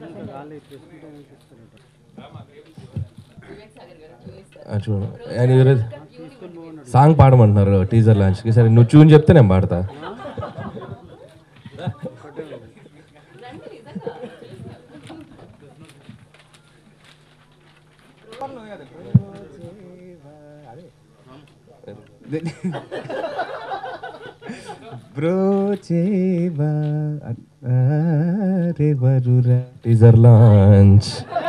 ఆ, చూడు ఆయన ఈరోజు సాంగ్ పాడమంటున్నారు టీజర్ లాంచ్కి సరే నువ్వు చూని చెప్తే నేను పాడతా Brochevarevarura teaser launch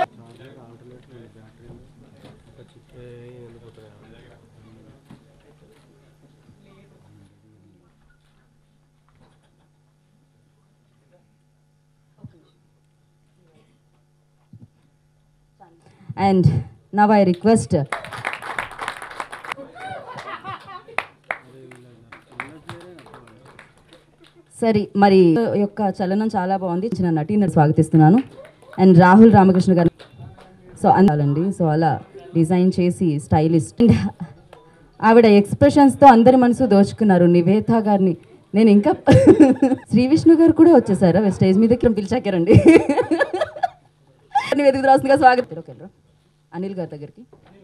And now I request సరే మరి యొక్క చలనం చాలా బాగుంది చిన్న నటీని స్వాగతిస్తున్నాను అండ్ రాహుల్ రామకృష్ణ గారు సో అందాలండి సో అలా డిజైన్ చేసి స్టైలిస్ట్ అండ్ ఆవిడ ఎక్స్ప్రెషన్స్తో అందరి మనసు దోచుకున్నారు నివేత గారిని నేను ఇంకా శ్రీ విష్ణు గారు కూడా వచ్చేసారా స్టేజ్ మీదకి పిలిచాకారండి నివేదిక రాస్తుందిగా స్వాగతం ఓకే రా. అనిల్ గారి దగ్గరికి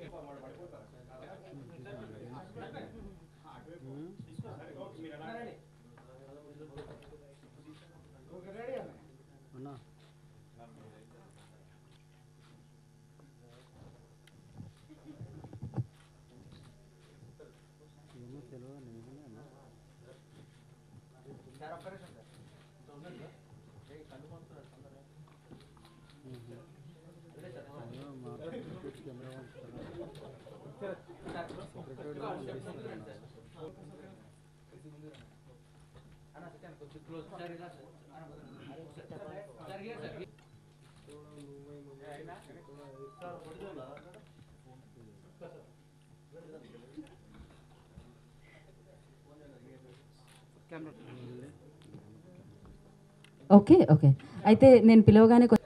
ఓకే ఓకే అయితే నేను పిలవగానే కొ-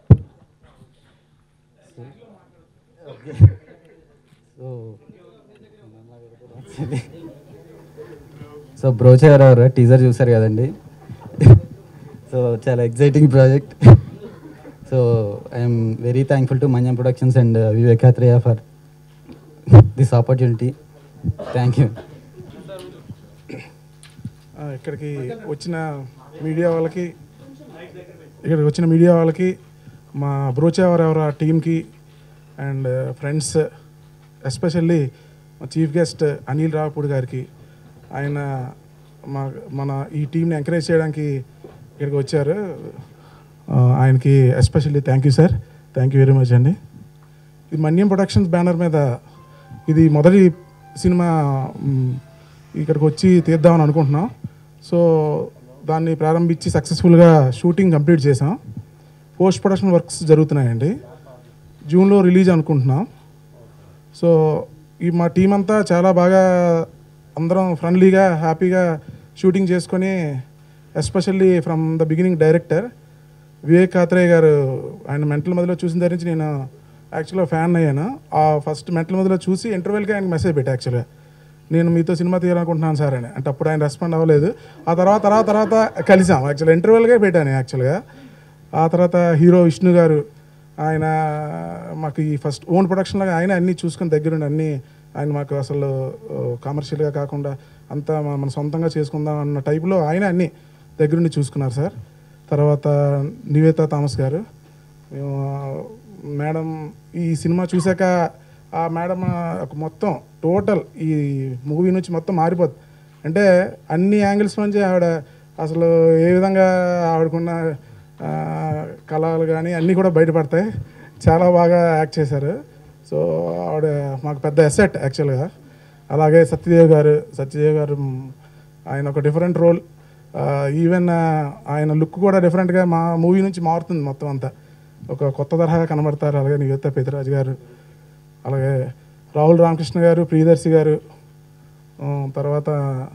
సో బ్రోచేవర్ ఎవరు టీజర్ చూసారు కదండి సో చాలా exciting project so I'm very thankful to Manyam productions and Vivek Athreya for this opportunity thank you uh, ఇక్కడికి వచ్చిన మీడియా వాళ్ళకి ఇక్కడికి వచ్చిన మీడియా వాళ్ళకి మా బ్రోచేవర్ ఎవరు ఆ టీంకి అండ్ ఫ్రెండ్స్ ఎస్పెషల్లీ మా చీఫ్ గెస్ట్ అనిల్ రావుపూడి గారికి ఆయన మా మన ఈ టీంని ఎంకరేజ్ చేయడానికి ఇక్కడికి వచ్చారు ఆ, ఆయనకి especially thank you sir thank you very much అండి ఇది మన్యం ప్రొడక్షన్స్ బ్యానర్ మీద ఇది మొదటి సినిమా మ్, ఇక్కడికి వచ్చి తీద్దామని అనుకుంటున్నాం సో దాన్ని ప్రారంభించి సక్సెస్ఫుల్గా షూటింగ్ కంప్లీట్ చేసాం పోస్ట్ ప్రొడక్షన్ వర్క్స్ జరుగుతున్నాయండి జూన్లో రిలీజ్ అనుకుంటున్నాం సో ఈ మా టీం అంతా చాలా బాగా అందరం ఫ్రెండ్లీగా హ్యాపీగా షూటింగ్ చేసుకొని especially from the beginning director Vivek Athreya గారు ఆయన మెంటల్ మధ్యలో చూసిన దగ్గర నుంచి నేను యాక్చువల్గా ఫ్యాన్ అయ్యాను ఆ ఫస్ట్ మెంటల్ మధ్యలో చూసి ఇంటర్వెల్కి ఆయనకి మెసేజ్ పెట్టా యాక్చువల్గా నేను మీతో సినిమా తీయాలనుకుంటున్నాను సార్ అని అంటే అప్పుడు ఆయన రెస్పాండ్ అవ్వలేదు ఆ తర్వాత తర్వాత తర్వాత కలిసాం యాక్చువల్గా ఇంటర్వెల్గా పెట్టాను యాక్చువల్గా ఆ తర్వాత హీరో విష్ణు గారు ఆయన మాకు ఈ ఫస్ట్ ఓన్ ప్రొడక్షన్ లాగా ఆయన అన్నీ చూసుకుని దగ్గరుండి అన్నీ ఆయన మాకు అసలు కమర్షియల్గా కాకుండా అంతా మన మన సొంతంగా చేసుకుందాం అన్న టైప్లో ఆయన అన్నీ దగ్గరుండి చూసుకున్నారు సార్ తర్వాత నివేత థామస్ గారు మేము మేడం ఈ సినిమా చూశాక ఆ మేడం ఒక మొత్తం టోటల్ ఈ మూవీ నుంచి మొత్తం మారిపోద్ది అంటే అన్ని యాంగిల్స్ నుంచి ఆవిడ అసలు ఏ విధంగా ఆవిడకున్న ఆ, కళలు కానీ అన్నీ కూడా బయటపడతాయి చాలా బాగా యాక్ట్ చేశారు సో ఆవిడ మాకు పెద్ద ఎసెట్ యాక్చువల్గా అలాగే సత్యదేవ్ గారు సత్యదేవ్ గారు మ్, ఆయన ఒక డిఫరెంట్ రోల్ ఈవెన్ ఆయన లుక్ కూడా డిఫరెంట్గా మా మూవీ నుంచి మారుతుంది మొత్తం అంతా ఒక కొత్త తరహాగా కనబడతారు అలాగే నివేత పెద్దరాజు గారు అలాగే రాహుల్ రామకృష్ణ గారు ప్రియదర్శి గారు ఆ, తర్వాత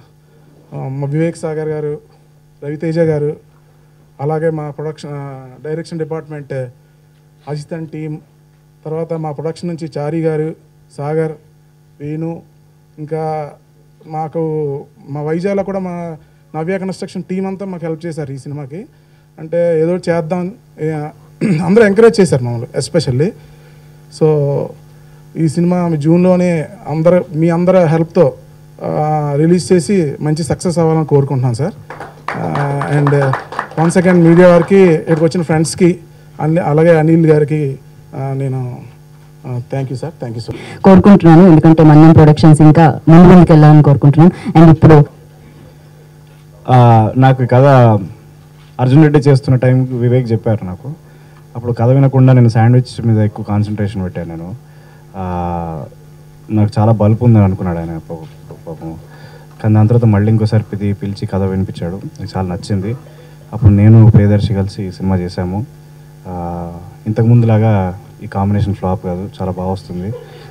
ఆ, మా వివేక్ సాగర్ గారు రవితేజ గారు అలాగే మా production direction department Ajithan team తర్వాత మా ప్రొడక్షన్ నుంచి చారి గారు సాగర్ వేణు ఇంకా మాకు మా వైజాగ్లో కూడా మా నవ్య కన్స్ట్రక్షన్ టీం అంతా మాకు హెల్ప్ చేశారు ఈ సినిమాకి అంటే ఏదో ఒకటి చేద్దాం ఏ- అందరూ ఎంకరేజ్ చేశారు మమ్మల్ని ఎస్పెషల్లీ సో ఈ సినిమా మీ జూన్లోనే అందరు మీ అందరి హెల్ప్తో రిలీజ్ చేసి మంచి సక్సెస్ అవ్వాలని కోరుకుంటున్నాను sir and one second media వారికి ఇక్కడికి వచ్చిన ఫ్రెండ్స్కి అన్ని అలాగే అనిల్ గారికి ఆ, నేను thank you sir thank you so much కోరుకుంటున్నాను ఎందుకంటే మన్యం ప్రొడక్షన్స్ ఇంకా ముందు ముందుకు వెళ్ళాలని కోరుకుంటున్నాను అండ్ ఇప్పుడు ఆ, నాకు ఈ కథ అర్జున్ రెడ్డి చేస్తున్న టైంకి వివేక్ చెప్పారు నాకు అప్పుడు కథ వినకుండా నేను శాండ్విచ్ మీద ఎక్కువ కాన్సన్ట్రేషన్ పెట్టాను నేను ఆ, నాకు చాలా బల్బ్ ఉందని అనుకున్నాడు ఆయన పాపం పాపం. కానీ దాని తర్వాత మళ్ళీ ఇంకోసారి పిది పిలిచి కథ వినిపించాడు నాకు చాలా నచ్చింది అప్పుడు నేను ప్రియదర్శి కలిసి ఈ సినిమా చేశాము ఆ, ఇంతకుముందులాగా ఈ కాంబినేషన్ ఫ్లాప్ కాదు చాలా బాగా వస్తుంది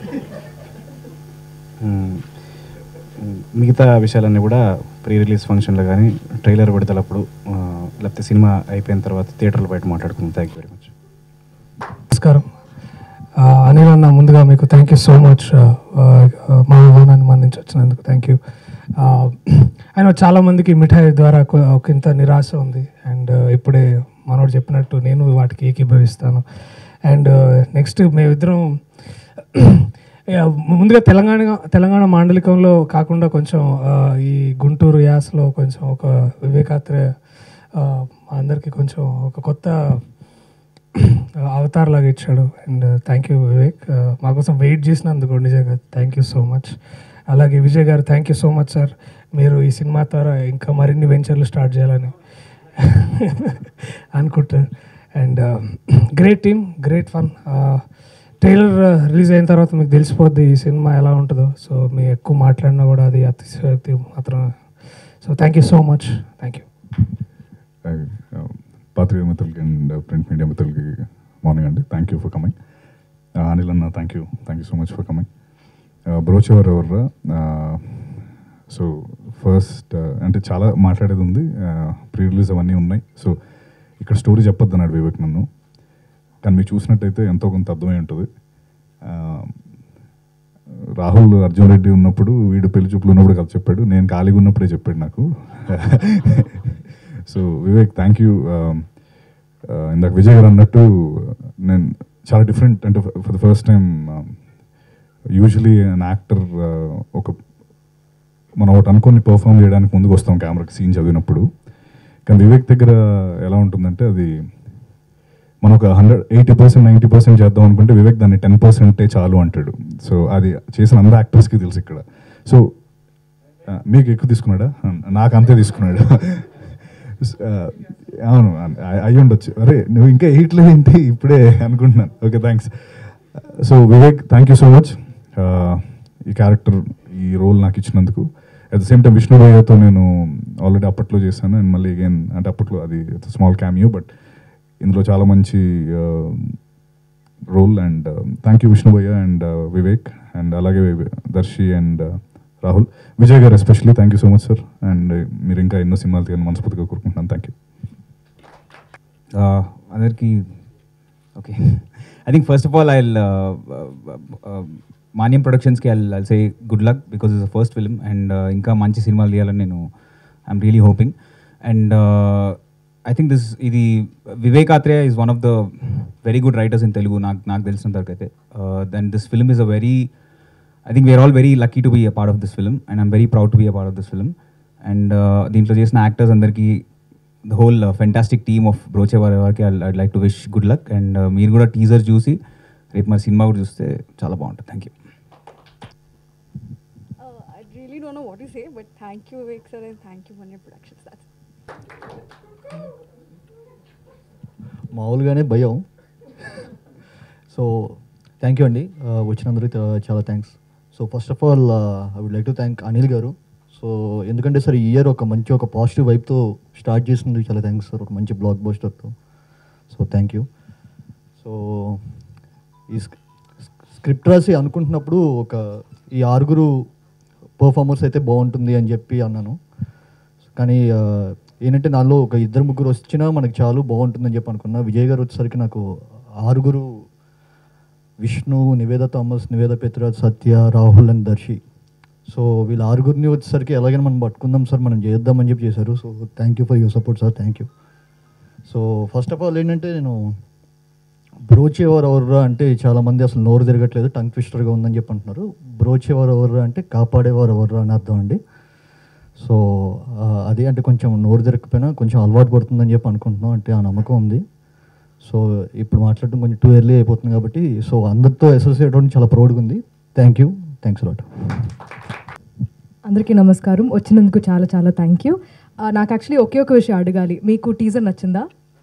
మ్మ్. మిగతా విషయాలన్నీ కూడా ప్రీ రిలీజ్ ఫంక్షన్లో కానీ ట్రైలర్ విడుదలప్పుడు ఆ, లేకపోతే సినిమా అయిపోయిన తర్వాత థియేటర్లో బయట మాట్లాడుకుందాం థ్యాంక్ యూ వెరీ మచ్ నమస్కారం ఆ, అనిల్ అన్న ముందుగా మీకు థ్యాంక్ యూ సో మచ్ మా ఆహ్వానాన్ని మన్నించి వచ్చినందుకు థ్యాంక్ యూ ఆయన చాలామందికి మిఠాయి ద్వారా కొ- ఒక ఇంత నిరాశ ఉంది అండ్ ఇప్పుడే మనోడు చెప్పినట్టు నేను వాటికి ఏకీభవిస్తాను అండ్ నెక్స్ట్ మేమిద్దరం యా, ముందుగా తెలంగాణ తెలంగాణ మాండలికంలో కాకుండా కొంచెం ఆ, ఈ గుంటూరు యాసలో కొంచెం ఒక వివేకాత్రే ఆ, మా అందరికీ కొంచెం ఒక కొత్త అవతార్ లాగా ఇచ్చాడు అండ్ థ్యాంక్ యూ వివేక్ మా కోసం వెయిట్ చేసినందుకు నిజంగా థ్యాంక్ యూ సో మచ్ అలాగే విజయ్ గారు thank you so much sir మీరు ఈ సినిమా ద్వారా ఇంకా మరిన్ని వెంచర్లు స్టార్ట్ చేయాలని అనుకుంటారు and great team great fun trailer release అయిన తర్వాత మీకు తెలిసిపోద్ది ఈ సినిమా ఎలా ఉంటుందో సో మీ ఎక్కువ మాట్లాడినా కూడా అది అతిశయోక్తి మాత్రం so thank you so much thank you పాత్రిక మిత్రులకి అండ్ ప్రింట్ మీడియా మిత్రులకి మార్నింగ్ అండి thank you for coming Anil అన్న thank you thank you so much for coming Brochevarevarura so first అంటే చాలా మాట్లాడేది ఉంది ప్రీ రిలీజ్ అవన్నీ ఉన్నాయి సో ఇక్కడ స్టోరీ చెప్పొద్దు అన్నాడు వివేక్ నన్ను కానీ మీరు చూసినట్టయితే ఎంతో కొంత అర్థమై ఉంటుంది ఆ, రాహుల్ అర్జున్ రెడ్డి ఉన్నప్పుడు వీడు పెళ్లి చూపులు ఉన్నప్పుడు కదా చెప్పాడు నేను ఖాళీగా ఉన్నప్పుడే చెప్పాడు నాకు సో వివేక్ థ్యాంక్ యూ ఇందాక విజయ్ గారు అన్నట్టు నేను చాలా డిఫరెంట్ అంటే for the first time usually an actor ఒక మనం ఒకటి అనుకుని పర్ఫామ్ చేయడానికి ముందుకు వస్తాం కెమెరాకి సీన్ చదివినప్పుడు కానీ వివేక్ దగ్గర ఎలా ఉంటుందంటే అది మనం ఒక hundred eighty percent ninety percent చేద్దాం అనుకుంటే వివేక్ దాన్ని టెన్ పర్సెంటే చాలు అంటాడు సో అది చేసిన అందరు యాక్టర్స్కి తెలుసు ఇక్కడ సో ఆ, మీకు ఎక్కువ తీసుకున్నాడా ఆ, నాకు అంతే తీసుకున్నాడు ఆ, అవును అ- అయ్యి ఉండొచ్చు అరే నువ్వు ఇంకా ఎయిట్లేదు ఏంటి ఇప్పుడే అనుకుంటున్నాను okay thanks so Vivek thank you so much ఈ క్యారెక్టర్ ఈ రోల్ నాకు ఇచ్చినందుకు at the same time Vishnu భయ్యతో నేను ఆల్రెడీ అప్పట్లో చేశాను అండ్ మళ్ళీ అగైన్ అంటే అప్పట్లో అది స్మాల్ క్యామియో బట్ ఇందులో చాలా మంచి role and thank you Vishnu భయ్య అండ్ వివేక్ అండ్ అలాగే దర్శి అండ్ రాహుల్ విజయ్ గారు especially thank you so much sir and మీరు ఇంకా ఎన్నో సినిమాలు తీయాలని మనస్ఫూర్తిగా కోరుకుంటున్నాను థ్యాంక్ యూ Uh, అందరికీ okay I think first of all I Manyam ప్రొడక్షన్స్కి I I say good luck because is the first film and ఇంకా మంచి సినిమాలు తీయాలని నేను I'm really hoping and I think this ఇది Vivek Athreya is one of the very good writers in Telugu నాకు నాకు తెలిసినంత వరకు అయితే then this film is a very I think we're all very lucky to be a part of this film and I'm very proud to be a part of this film and దీంట్లో చేసిన actors అందరికీ the whole fantastic team of Brochevarevarura వారికి I like to wish good luck and మీరు కూడా teaser చూసి రేపు మరి cinema కూడా చూస్తే చాలా బాగుంటుంది thank you Uh, I really don't know what to say, but thank you, Vivek sir, and thank you, Manya Productions. That's మామూలుగానే భయం సో థ్యాంక్ యూ అండి ఆ, వచ్చినందుకు చా- చాలా thanks so first of all I would like to thank Anil గారు so ఎందుకంటే sir ఈ ఇయర్ ఒక మంచి ఒక పాజిటివ్ వైబ్తో స్టార్ట్ చేసినందుకు చాలా థ్యాంక్స్ సార్ ఒక మంచి బ్లాక్ బస్టర్తో సో థ్యాంక్ యూ సో ఈ స్క్- స్క్రిప్ట్ రాసి అనుకుంటున్నప్పుడు ఒక ఈ ఆరుగురు పర్ఫార్మర్స్ అయితే బాగుంటుంది అని చెప్పి అన్నాను కానీ ఆ, ఏంటంటే నాలో ఒక ఇద్దరు ముగ్గురు వచ్చినా మనకి చాలు బాగుంటుందని చెప్పి అనుకున్నా విజయ్ గారు వచ్చేసరికి నాకు ఆరుగురు Vishnu Niveda Thomas Niveda Pethuraj Satya Rahul and Darshi so వీళ్ళ ఆరుగురిని వచ్చేసరికి ఎలాగైనా మనం పట్టుకుందాం సార్ మనం చేద్దామని చెప్పి చేశారు so thank you for your support sir thank you so first of all ఏంటంటే నేను బ్రోచేవర్ ఎవరు అంటే చాలా మంది అసలు నోరు తిరగట్లేదు టంగ్ ట్విస్టర్గా ఉందని చెప్పి అంటున్నారు బ్రోచేవర్ ఎవరు అంటే కాపాడేవారు ఎవరు అని అర్థం అండి సో ఆ, అది అంటే కొంచెం నోరు తిరగకపోయినా కొంచెం అలవాటు పడుతుందని చెప్పి అనుకుంటున్నాం అంటే ఆ నమ్మకం ఉంది సో ఇప్పుడు మాట్లాడడం కొంచెం టూ ఎర్లీ అయిపోతుంది కాబట్టి సో అందరితో అసోసియేట్ అవ్వడం చాలా ప్రౌడ్గా ఉంది థ్యాంక్ యూ థ్యాంక్స్ లాట్ అందరికీ నమస్కారం వచ్చినందుకు చాలా చాలా థ్యాంక్ యూ నాకు యాక్చువల్లీ ఒకే ఒక విషయం అడగాలి మీకు టీజర్ నచ్చిందా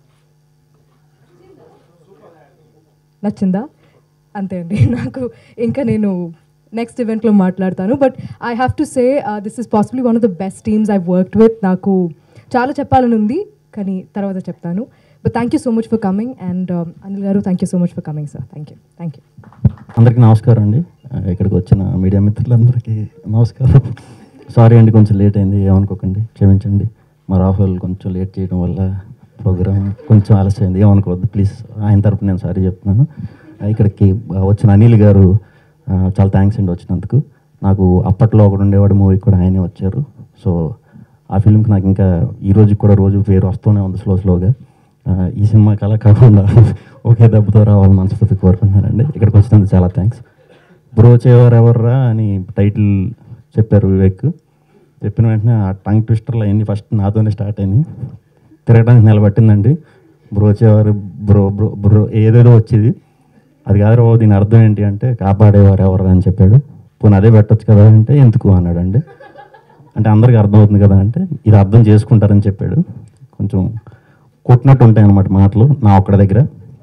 నచ్చిందా అంతే అండి నాకు ఇంకా నేను నెక్స్ట్ ఈవెంట్లో మాట్లాడతాను but I have to say this is possibly one of the best teams I worked with నాకు చాలా చెప్పాలని ఉంది కానీ తర్వాత చెప్తాను but thank you so much for coming and Anil గారు thank you so much for coming sir thank you thank you అందరికీ నమస్కారం అండి ఆ, ఇక్కడికి వచ్చిన మీడియా మిత్రులందరికీ నమస్కారం సారీ అండి కొంచెం లేట్ అయింది ఏమనుకోకండి క్షమించండి మా రాహుల్ కొంచెం లేట్ చేయడం వల్ల ప్రోగ్రామ్ కొంచెం ఆలస్యమైంది ఏమనుకోవద్దు ప్లీజ్ ఆయన తరపున నేను సారీ చెప్తున్నాను ఆ, ఇక్కడికి ఆ, వచ్చిన అనిల్ గారు ఆ, చాలా థ్యాంక్స్ అండి వచ్చినందుకు నాకు అప్పట్లో ఒకడు ఉండేవాడు మూవీ కూడా ఆయనే వచ్చారు సో ఆ ఫిల్మ్కి నాకు ఇంకా ఈ రోజు కూడా రోజు పేరు వస్తూనే ఉంది స్లో స్లోగా ఆ, ఈ సినిమా కళ కాకుండా ఒకే దెబ్బతో రావాలని మనస్ఫూర్తి కోరుకుంటున్నానండి ఇక్కడికి వచ్చినందుకు చాలా థ్యాంక్స్ బ్రోచేవారు ఎవర్రా అని టైటిల్ చెప్పారు వివేక్ చెప్పిన వెంటనే ఆ టంగ్ ట్విస్టర్లు అయింది ఫస్ట్ నాతోనే స్టార్ట్ అయినాయి తిరగడానికి నిలబట్టిందండి బ్రోచేవారు బ్రో బ్రో బ్రో ఏదేదో వచ్చేది అది కాదు బాబు దీని అర్థం ఏంటి అంటే కాపాడేవారు ఎవరు అని చెప్పాడు పోనీ అదే పెట్టొచ్చు కదా అంటే ఎందుకు అన్నాడండి అంటే అందరికీ అర్థమవుతుంది కదా అంటే ఇది అర్థం చేసుకుంటారని చెప్పాడు కొంచెం కొట్టినట్టు ఉంటాయి అన్నమాట మాటలు నా ఒక్కడి దగ్గర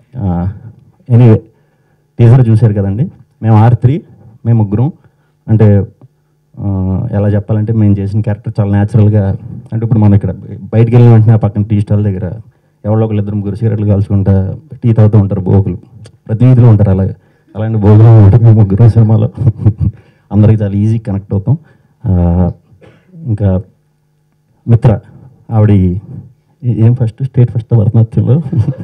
ఎనీవే టీజర్ చూశారు కదండి మేము ఆర్ త్రీ మేము ముగ్గురం అంటే ఆ, ఎలా చెప్పాలంటే మేము చేసిన క్యారెక్టర్ చాలా న్యాచురల్గా అంటే ఇప్పుడు మనం ఇక్కడ బయటికి వెళ్ళిన వెంటనే ఆ పక్కన టీ స్టాల్ దగ్గర ఎవరో ఒకళ్ళు ఇద్దరు ముగ్గురు సిగరెట్లు కాల్చుకుంటా టీ తాగుతూ ఉంటారు బోగులు ప్రతి వీధిలో ఉంటారు అలాగే అలాంటి బోగులు ఉంటారు మేము ముగ్గురు సినిమాలో అందరికి చాలా ఈజీ కనెక్ట్ అవుతాం ఆ, ఇంకా మిత్ర ఆవిడ ఏ- ఏం ఫస్ట్ స్టేట్ ఫస్ట్ భరతనాట్యంలో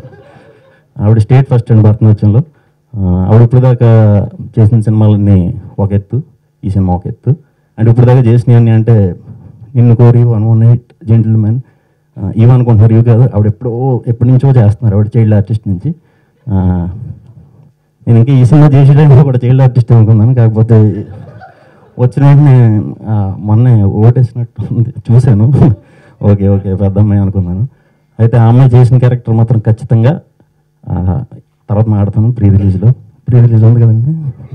ఆవిడ స్టేట్ ఫస్ట్ అండ్ భరతనాట్యంలో ఆ, ఆవిడ ఇప్పుడు దాకా చేసిన సినిమాలన్నీ ఒక ఎత్తు ఈ సినిమా ఒక ఎత్తు అండ్ ఇప్పుడు దాకా చేసినవన్నీ అంటే నిన్ను కోరి వన్ వన్ ఎయిట్ జెంటిల్మెన్ ఇవి అనుకుంటున్నారు ఇవి కాదు ఆవిడ ఎప్పుడో ఎప్పటి నుంచో చేస్తున్నారు ఆవిడ చైల్డ్ ఆర్టిస్ట్ నుంచి ఆ, నేను ఇంకా ఈ సినిమా చేసేటప్పుడు కూడా చైల్డ్ ఆర్టిస్ట్ అనుకున్నాను కాకపోతే వచ్చిన వెంటనే ఆ, మొన్నే ఓటేసినట్టు ఉంది చూశాను ఓకే ఓకే పెద్ద అమ్మాయి అనుకున్నాను అయితే ఆ అమ్మాయి చేసిన క్యారెక్టర్ మాత్రం ఖచ్చితంగా ఆ, తర్వాత మాడతాను ప్రీ రిలీజ్లో ప్రీ రిలీజ్ ఉంది కదండి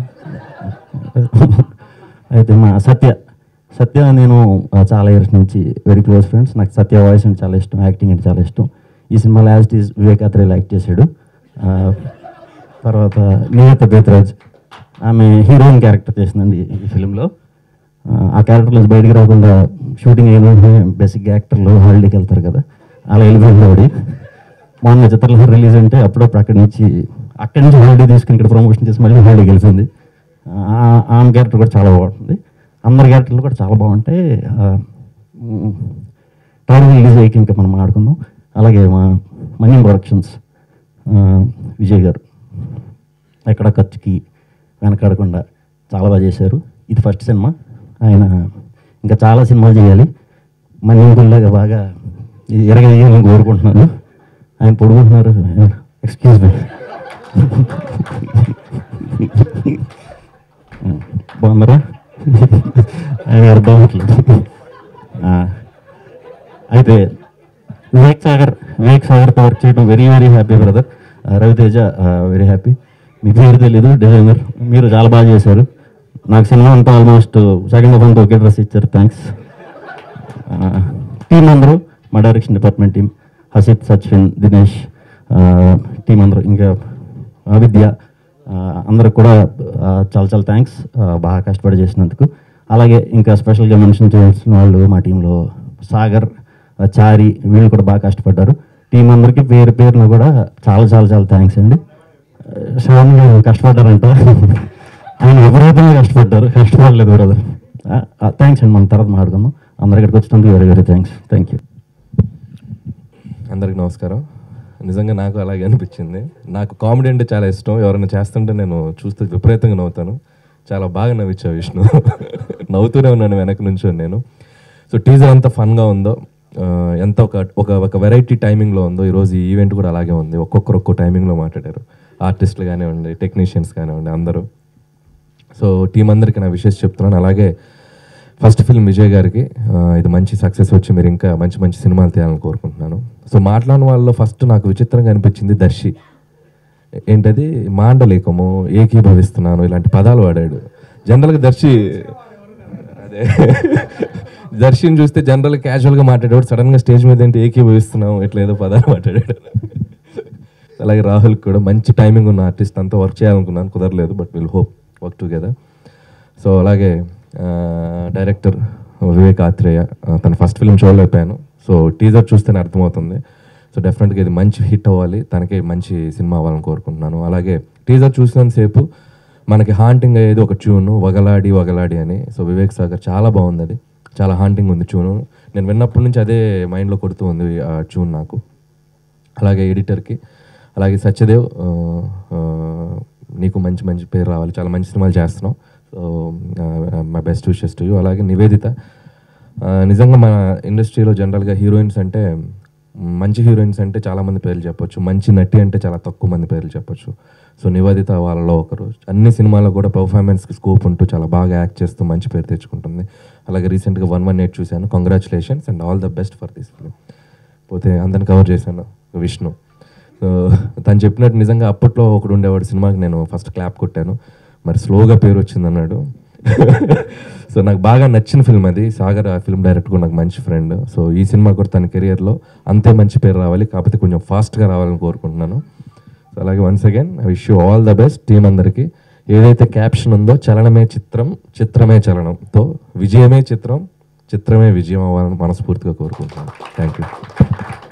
అయితే మా సత్య సత్య నేను ఆ, చాలా ఇయర్స్ నుంచి వెరీ క్లోజ్ ఫ్రెండ్స్ నాకు సత్య వాయిస్ అంటే చాలా ఇష్టం యాక్టింగ్ అంటే చాలా ఇష్టం ఈ సినిమాలో యాజ్ ఈజ్ వివేకాత్రేయులు యాక్ట్ చేశాడు ఆ, తర్వాత నివేత బేత్రాజ్ ఆమె హీరోయిన్ క్యారెక్టర్ చేసిందండి ఈ- ఈ ఫిలింలో ఆ క్యారెక్టర్ నుంచి బయటికి రాకుండా షూటింగ్ అయిన వెంటనే బేసిక్ యాక్టర్లు హాలిడేకి వెళ్తారు కదా అలా వెళ్ళిపోయింది ఆవిడ మొన్న చిత్రలహరి రిలీజ్ అంటే అప్పుడప్పుడు అక్కడి నుంచి అక్కడి నుంచి హాలిడే తీసుకుని ఇక్కడ ప్రమోషన్ చేసి మళ్ళీ హాలిడేకి వెళ్ళిపోయింది ఆ- ఆమె క్యారెక్టర్ కూడా చాలా బాగుంటుంది అందరి క్యారెక్టర్లు కూడా చాలా బాగుంటాయి ట్రైలర్ రిలీజ్ అయ్యాక ఇంకా మనం ఆడుకుందాం అలాగే మా మనీ ప్రొడక్షన్స్ విజయ్ గారు ఎక్కడ ఖర్చుకి వెనకాడకుండా చాలా బాగా చేశారు ఇది ఫస్ట్ సినిమా ఆయన ఇంకా చాలా సినిమాలు చేయాలి మనీ బాగా ఎరగేయాలని కోరుకుంటున్నాను ఆయన పొడుగుంటున్నారు ఎక్స్క్యూజ్ మీ బాగున్నారా ఆయన అర్థం అవ్వట్లేదు ఆ, అయితే వివేక్ సాగర్ వివేక్ సాగర్తో వర్క్ చేయడం very very happy brother Ravi Teja very happy మీ పేరు తెలీదు డిజైనర్ మీరు చాలా బాగా చేశారు నాకు సినిమా అంతా ఆల్మోస్ట్ సెకండ్ హాఫ్ అంతా ఒకే డ్రెస్ ఇచ్చారు థ్యాంక్స్ టీం అందరూ మా direction department team Hasith Sachin Dinesh team అందరూ ఇంకా ఆ, విద్య ఆ, అందరికి కూడా ఆ, చాలా చాలా థ్యాంక్స్ బాగా కష్టపడి చేసినందుకు అలాగే ఇంకా స్పెషల్గా మెన్షన్ చేయాల్సిన వాళ్ళు మా టీంలో సాగర్ ఆ, చారి వీళ్ళు కూడా బాగా కష్టపడ్డారు టీం అందరికీ పేరు పేరున కూడా చాలా చాలా చాలా థ్యాంక్స్ అండి శ్రవణ్ గారు కష్టపడ్డారంట ఆయన విపరీతంగా కష్టపడ్డారు కష్టపడలేదు బ్రదర్ థ్యాంక్స్ అండి మనం తర్వాత మాట్లాడుకుందాం అందరి ఇక్కడికి వచ్చినందుకు very very thanks thank you అందరికి నమస్కారం నిజంగా నాకు అలాగే అనిపించింది నాకు కామెడీ అంటే చాలా ఇష్టం ఎవరైనా చేస్తుంటే నేను చూస్తే విపరీతంగా నవ్వుతాను చాలా బాగా నవ్వించావు విష్ణు నవ్వుతూనే ఉన్నాను వెనక నుంచి నేను సో టీజర్ ఎంత ఫన్గా ఉందో ఆ, ఎంత ఒక ఒక ఒక వెరైటీ టైమింగ్లో ఉందో ఈరోజు ఈ ఈవెంట్ కూడా అలాగే ఉంది ఒక్కొక్కరు ఒక్కో టైమింగ్లో మాట్లాడారు ఆర్టిస్టులు కానివ్వండి టెక్నీషియన్స్ కానివ్వండి అందరూ సో టీం అందరికీ నా విషెస్ చెప్తున్నాను అలాగే ఫస్ట్ ఫిల్మ్ విజయ్ గారికి ఆ, ఇది మంచి సక్సెస్ వచ్చి మీరు ఇంకా మంచి మంచి సినిమాలు తీయాలని కోరుకుంటున్నాను సో మాట్లాడిన వాళ్ళలో ఫస్ట్ నాకు విచిత్రంగా అనిపించింది దర్శి ఏంటది మాండలేకము ఏకీభవిస్తున్నాను ఇలాంటి పదాలు వాడాడు జనరల్గా దర్శి అదే దర్శిని చూస్తే జనరల్ క్యాజువల్గా మాట్లాడేవాడు సడన్గా స్టేజ్ మీద ఏంటి ఏకీభవిస్తున్నాం ఇట్లా ఏదో పదాలు మాట్లాడాడు అలాగే రాహుల్ కూడా మంచి టైమింగ్ ఉన్న ఆర్టిస్ట్ అంతా వర్క్ చేయాలనుకున్నాను కుదరలేదు but will hope work together so అలాగే డైరెక్టర్ వివేక్ ఆత్రేయ ఆ, తన ఫస్ట్ ఫిల్మ్ చూడలేకపోయాను సో టీజర్ చూస్తేనే అర్థమవుతుంది సో డెఫినెట్గా ఇది మంచి హిట్ అవ్వాలి తనకి మంచి సినిమా అవ్వాలని కోరుకుంటున్నాను అలాగే టీజర్ చూసినంతసేపు మనకి హాంటింగ్ అయ్యేది ఒక ట్యూన్ వగలాడి వగలాడి అని సో వివేక్ సాగర్ చాలా బాగుంది అది చాలా హాంటింగ్ ఉంది ట్యూన్ నేను విన్నప్పటి నుంచి అదే మైండ్లో కొడుతూ ఉంది ఆ ట్యూన్ నాకు అలాగే ఎడిటర్కి అలాగే సత్యదేవ్ ఆ, ఆ, నీకు మంచి మంచి పేరు రావాలి చాలా మంచి సినిమాలు చేస్తున్నావు so my best wishes to you అలాగే నివేదిత ఆ, నిజంగా మన ఇండస్ట్రీలో జనరల్గా హీరోయిన్స్ అంటే మంచి హీరోయిన్స్ అంటే చాలా మంది పేర్లు చెప్పొచ్చు మంచి నటి అంటే చాలా తక్కువ మంది పేర్లు చెప్పొచ్చు సో నివేదిత వాళ్ళలో ఒకరు అన్ని సినిమాల్లో కూడా పర్ఫార్మెన్స్కి స్కోప్ ఉంటూ చాలా బాగా యాక్ట్ చేస్తూ మంచి పేరు తెచ్చుకుంటుంది అలాగే రీసెంట్గా వన్ వన్ ఎయిట్ చూశాను congratulations and all the best for this film పోతే అందరిని కవర్ చేశాను విష్ణు సో తను చెప్పినట్టు నిజంగా అప్పట్లో ఒకడు ఉండేవాడు సినిమాకి నేను ఫస్ట్ క్లాప్ కొట్టాను మరి స్లోగా పేరు వచ్చింది అన్నాడు సో నాకు బాగా నచ్చిన ఫిల్మ్ అది సాగర్ ఆ ఫిల్మ్ డైరెక్టర్ కూడా నాకు మంచి ఫ్రెండ్ సో ఈ సినిమా కూడా తన కెరియర్లో అంతే మంచి పేరు రావాలి కాకపోతే కొంచెం ఫాస్ట్గా రావాలని కోరుకుంటున్నాను సో అలాగే once again I wish you all the best team అందరికీ ఏదైతే క్యాప్షన్ ఉందో చలనమే చిత్రం చిత్రమే చలనంతో విజయమే చిత్రం చిత్రమే విజయం అవ్వాలని మనస్ఫూర్తిగా కోరుకుంటున్నాను థ్యాంక్ యూ